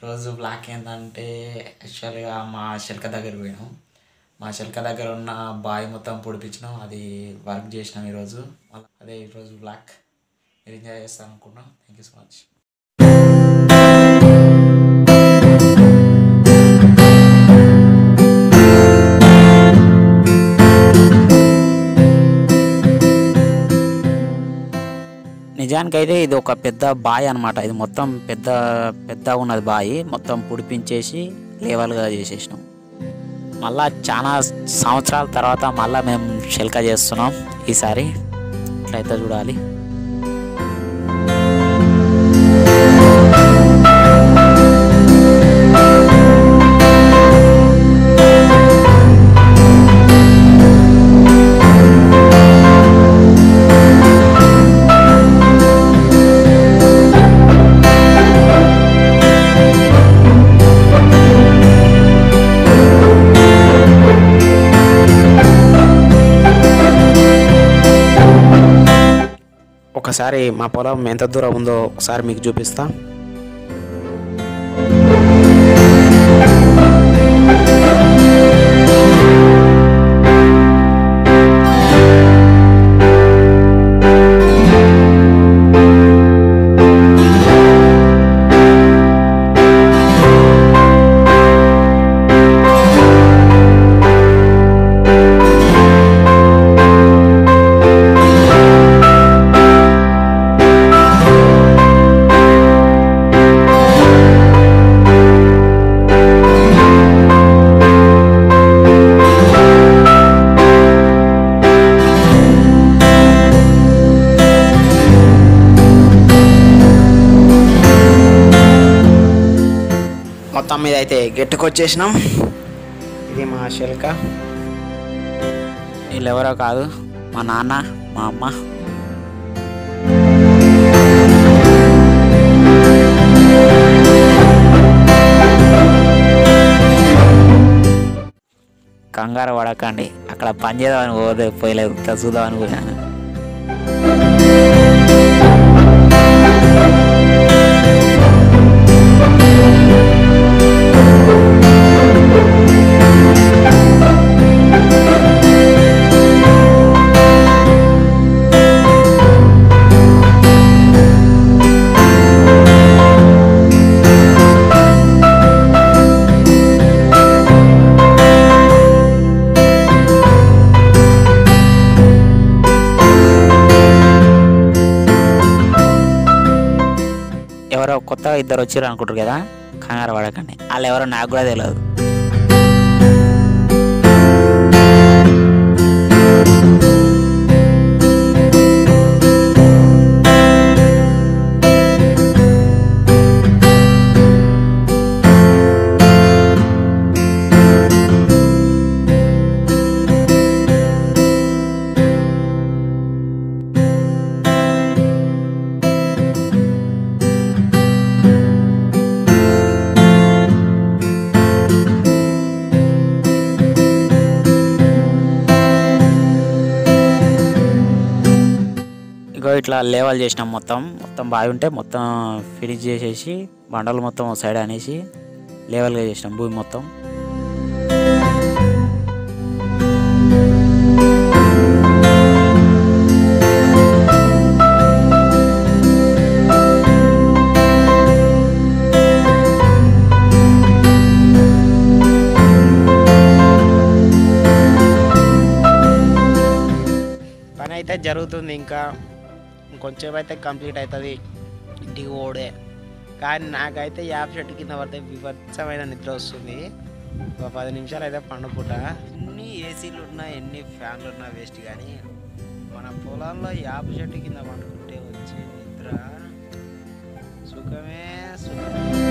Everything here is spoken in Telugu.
రోజు బ్లాక్ ఏంటంటే యాక్చువల్గా మా శిల్క దగ్గర పోయినాం మా శిల్క దగ్గర ఉన్న బాయ్ మొత్తం పొడిపించినాం అది వర్క్ చేసినాం ఈరోజు మళ్ళీ అదే ఈరోజు బ్లాక్ మీరు ఎంజాయ్ చేస్తాను అనుకున్నాం థ్యాంక్ యూ సో మచ్ నిజానికైతే ఇది ఒక పెద్ద బాయ్ అనమాట ఇది మొత్తం పెద్ద పెద్ద ఉన్నది బాయి మొత్తం పుడిపించేసి లేవల్గా చేసేసినాం మళ్ళా చాలా సంవత్సరాల తర్వాత మళ్ళీ మేము శిల్క చేస్తున్నాం ఈసారి ఇట్లయితే చూడాలి ఒకసారి మా పొలం ఎంత దూరం ఉందో ఒకసారి మీకు చూపిస్తా మొత్తం మీద అయితే గెట్టుకొచ్చేసినాం ఇది మా శిల్క వీళ్ళెవరో కాదు మా నాన్న మా అమ్మ కంగారు పడకండి అక్కడ పని చేద్దామని పోతే పోయలేదు చూద్దామని పోయాను ఎవరో కొత్తగా ఇద్దరు వచ్చారు అనుకుంటారు కదా కంగారు పడకండి వాళ్ళు ఎవరో నాకు కూడా తెలియదు ఇగో ఇట్లా లేవల్ చేసినాం మొత్తం మొత్తం బావి ఉంటే మొత్తం ఫినిష్ చేసేసి బండలు మొత్తం ఓ సైడ్ అనేసి లేవల్గా చేసినాం భూమి మొత్తం పని అయితే జరుగుతుంది ఇంకా ఇంకొంచెం అయితే కంప్లీట్ అవుతుంది ఇంటికి ఓడే కానీ నాకైతే యాప్ చెట్టు కింద పడితే విభత్సమైన నిద్ర వస్తుంది ఒక పది నిమిషాలు అయితే పండుకుంటా ఎన్ని ఏసీలు ఉన్నా ఎన్ని ఫ్యాన్లు ఉన్నా వేస్ట్ కానీ మన పొలాల్లో యాప్ చెట్టు కింద పండుకుంటే వచ్చే నిద్ర సుఖమే సుఖం